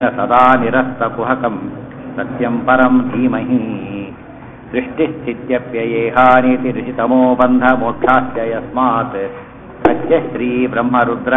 सदा निरस्तकुहकं सत्यं परं धीमहि सृष्टिस्थित्यप्ययेहानीति ऋषितमो बन्धमोक्षाश्च यस्मात् अस्य श्रीब्रह्मरुद्र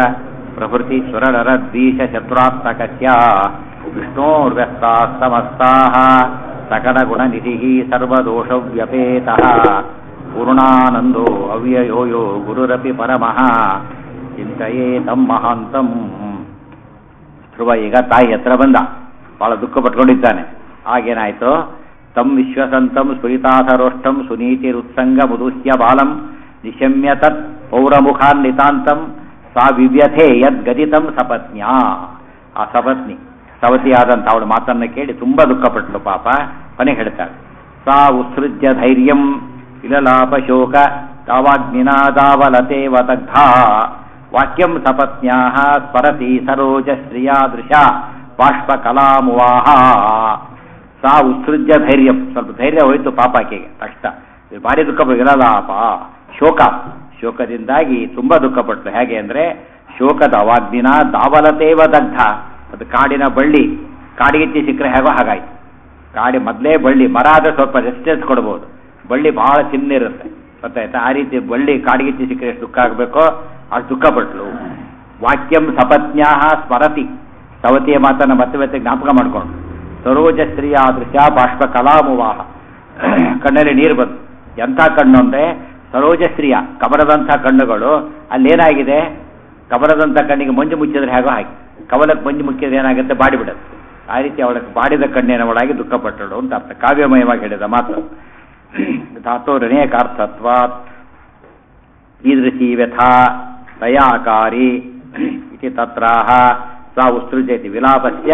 प्रभृतिसुरनरद्वीषशत्रुरात्मकस्य विष्णोर्व्यस्ताः समस्ताः सकलगुणनिधिः सर्वदोषव्यपेतः पूर्णानन्दो अव्ययो यो गुरुरपि परमः ಚಿಂತೆಯೇತಂ ಮಹಾಂತಂ ಧ್ರುವ ಈಗ ತಾಯಿ ಹತ್ರ ಬಂದ ಬಹಳ ದುಃಖ ಪಟ್ಕೊಂಡಿದ್ದಾನೆ ಆಗೇನಾಯ್ತು ತಂ ವಿಶ್ವಸಂತಂ ಸ್ಫುರಿತಾಸರೋಷ್ಟಂ ಸುನೀತಿರುತ್ಸಂಗ ಮುದುಹ್ಯ ಬಾಲಂ ನಿಶಮ್ಯ ತತ್ ಪೌರಮುಖಾನ್ ನಿತಾಂತಂ ಸಾ ವಿವ್ಯಥೆ ಯದ್ಗದಿತಂ ಸಪತ್ನ್ಯಾ ಆ ಸಪತ್ನಿ ಸವತಿಯಾದಂಥ ಅವಳ ಮಾತನ್ನ ಕೇಳಿ ತುಂಬಾ ದುಃಖಪಟ್ಟಳು ಪಾಪ ಕೊನೆಗೆ ಹೇಳ್ತಾಳೆ ಸಾ ಉತ್ಸೃಜ್ಯ ಧೈರ್ಯಂ ಇಲಲಾಪ ಶೋಕ ತಾವಾಗ್ನಿನಾದಾವಲತೆ ವದಗ್ಧಾ ವಾಕ್ಯಂ ಸಪತ್ನ್ಯಾ ಸ್ಮರತಿ ಸರೋಜ ಶ್ರಿಯಾದೃಶ ಬಾಷ್ಪಕಲಾಮುವಾಹ ಸಾ ಉತ್ಸೃಜ್ಯ ಧೈರ್ಯಂ ಸ್ವಲ್ಪ ಧೈರ್ಯ ಹೋಯ್ತು ಪಾಪಾಕೆಗೆ ತಕ್ಷಣ ಭಾರಿ ದುಃಖ ವಿರಲಾಪ ಶೋಕ ಶೋಕದಿಂದಾಗಿ ತುಂಬಾ ದುಃಖಪಟ್ಟರು ಹೇಗೆ ಅಂದ್ರೆ ಶೋಕದ ಅವಾಗ್ದಿನ ದಾವಲತೇವ ದಗ್ಧ ಅದು ಕಾಡಿನ ಬಳ್ಳಿ ಕಾಡಿಗೆತ್ತಿ ಸಿಕ್ಕರೆ ಹೇಗೋ ಹಾಗಾಯ್ತು ಕಾಡಿ ಮೊದಲೇ ಬಳ್ಳಿ ಮರ ಆದ್ರೆ ಸ್ವಲ್ಪ ರೆಸ್ಟೆನ್ಸ್ ಕೊಡ್ಬೋದು ಬಳ್ಳಿ ಬಹಳ ಚಿನ್ನಿರುತ್ತೆ ಗೊತ್ತಾಯ್ತಾ ಆ ರೀತಿ ಬಳ್ಳಿ ಕಾಡಿಗೆತ್ತಿ ಸಿಕ್ಕರೆ ಎಷ್ಟು ದುಃಖ ಆಗಬೇಕೋ ಅಷ್ಟು ದುಃಖ ಪಟ್ಲು ವಾಕ್ಯಂ ಸಪತ್ನ್ಯಾ ಸ್ಮರತಿ ಸವತಿಯ ಮಾತನ್ನ ಮತ್ತೆ ಮತ್ತೆ ಜ್ಞಾಪಕ ಮಾಡ್ಕೊಂಡು ಸರೋಜ ಸ್ತ್ರೀಯ ದೃಶ್ಯ ಬಾಷ್ಪ ಕಲಾಮುವಾಹ ಕಣ್ಣಲ್ಲಿ ನೀರು ಬಂತು ಎಂಥ ಕಣ್ಣು ಅಂದ್ರೆ ಸರೋಜ ಸ್ತ್ರೀಯ ಕಬರದಂಥ ಕಣ್ಣುಗಳು ಅಲ್ಲೇನಾಗಿದೆ ಕಬರದಂಥ ಕಣ್ಣಿಗೆ ಮಂಜು ಮುಚ್ಚಿದ್ರೆ ಹೇಗೋ ಹಾಕಿ ಕವಲಕ್ಕೆ ಮಂಜು ಮುಚ್ಚಿದ್ರೆ ಏನಾಗುತ್ತೆ ಬಾಡಿ ಬಿಡುತ್ತೆ ಆ ರೀತಿ ಅವಳಕ್ಕೆ ಬಾಡಿದ ಕಣ್ಣಿನ ಒಳಗೆ ದುಃಖಪಟ್ಟಳು ಅಂತ ಅರ್ಥ ಕಾವ್ಯಮಯವಾಗಿ ಹೇಳಿದ ಮಾತು ಧಾತೋರನೇಕಾರ್ಥತ್ವಾತ್ ಈದೃಶಿ ವ್ಯಥಾ ದಯಾಕಾರಿ ಇತಿ ತತ್ರಾಹ ಸ ಉತ್ಸೃಜತಿ ವಿಲಾಪಸ್ಯ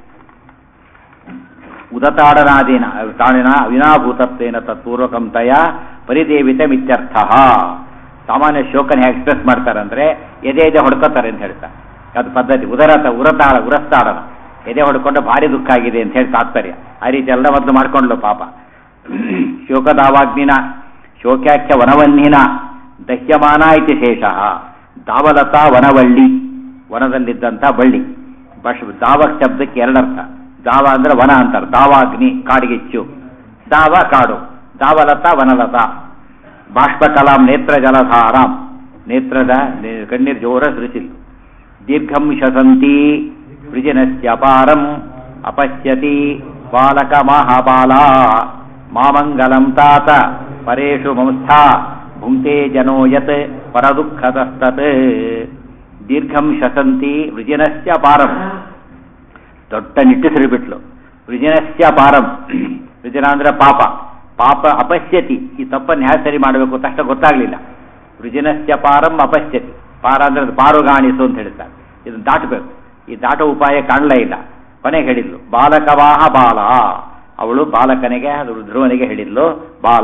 ಉದತಾಡನಾದೀನ ತಾಳಿನ ಅವಿನಾಭೂತತ್ವೇನ ತತ್ಪೂರ್ವಕಂ ತಯ ಪರಿದೇವಿತಮಿತ್ಯರ್ಥ ಸಾಮಾನ್ಯ ಶೋಕನ ಹೇಗೆ ಎಕ್ಸ್ಪ್ರೆಸ್ ಮಾಡ್ತಾರೆ ಅಂದ್ರೆ ಎದೆ ಎದೆ ಹೊಡ್ಕೋತಾರೆ ಅಂತ ಹೇಳ್ತಾರೆ ಅದು ಪದ್ಧತಿ ಉದರತ ಉರತಾಳ ಉರಸ್ತಾಡನ ಎದೆ ಹೊಡ್ಕೊಂಡು ಭಾರಿ ದುಃಖ ಆಗಿದೆ ಅಂತ ಹೇಳಿ ತಾತ್ಪರ್ಯ ಆ ರೀತಿ ಎಲ್ಲ ಮೊದಲು ಮಾಡ್ಕೊಂಡ್ಲು ಪಾಪ ಶೋಕದಾವಾಗ್ನಿನ ಶೋಕ್ಯಾಖ್ಯ ವನವನ್ನಿನ ದಹ್ಯಮಾನ ಇತಿ ಶೇಷ ದಾವಲತಾ ವನವಳ್ಳಿ ವನದಲ್ಲಿದ್ದಂಥ ಬಳ್ಳಿ ಬಶ್ ದಾವ ಶಬ್ದಕ್ಕೆ ಎರಡರ್ಥ ದಾವ ಅಂದ್ರೆ ವನ ಅಂತಾರೆ ದಾವಾಗ್ನಿ ಕಾಡಿಗಿಚ್ಚು ದಾವ ಕಾಡು ದಾವಲತಾ ವನಲತಾ ಬಾಷ್ಪಕಲಾಂ ನೇತ್ರ ಜಲಧಾರಾಂ ನೇತ್ರದ ಕಣ್ಣೀರ್ ಜೋರ ಸೃಚಿಲ್ ದೀರ್ಘಂ ಶಸಂತಿ ವೃಜಿನಸ್ಯಪಾರಂ ಅಪಶ್ಯತಿ ಬಾಲಕ ಮಹಾಬಾಲ ಮಾಮಂಗಲಂ ತಾತ ಪರೇಶು ಮಂಸ್ಥಾ ಭುಂಕ್ತೆ ಜನೋ ಯತ್ ಪರದುಃಖತಸ್ತತ್ ದೀರ್ಘಂ ಶಸಂತಿ ವೃಜಿನಸ್ಯ ಪಾರಂ ದೊಡ್ಡ ನಿಟ್ಟಿಸಿರಿ ಬಿಟ್ಲು ವೃಜಿನಸ್ಯ ಪಾರಂ ವೃಜನ ಅಂದ್ರೆ ಪಾಪ ಪಾಪ ಅಪಶ್ಯತಿ ಈ ತಪ್ಪನ್ನು ಹ್ಯಾ ಸರಿ ಮಾಡಬೇಕು ತಕ್ಷಣ ಗೊತ್ತಾಗ್ಲಿಲ್ಲ ವೃಜಿನಸ್ಯ ಪಾರಂ ಅಪಶ್ಯತಿ ಪಾರ ಅಂದ್ರೆ ಅದು ಪಾರುಗಾಣಿಸು ಅಂತ ಹೇಳ್ತಾರೆ ಇದನ್ನು ದಾಟಬೇಕು ಈ ದಾಟೋ ಉಪಾಯ ಕಾಣಲೇ ಇಲ್ಲ ಕೊನೆಗೆ ಹೇಳಿದ್ಲು ಬಾಲಕವಾಹ ಬಾಲ ಅವಳು ಬಾಲಕನಿಗೆ ಅದು ಧ್ರುವನಿಗೆ ಹೇಳಿದ್ಲು ಬಾಲ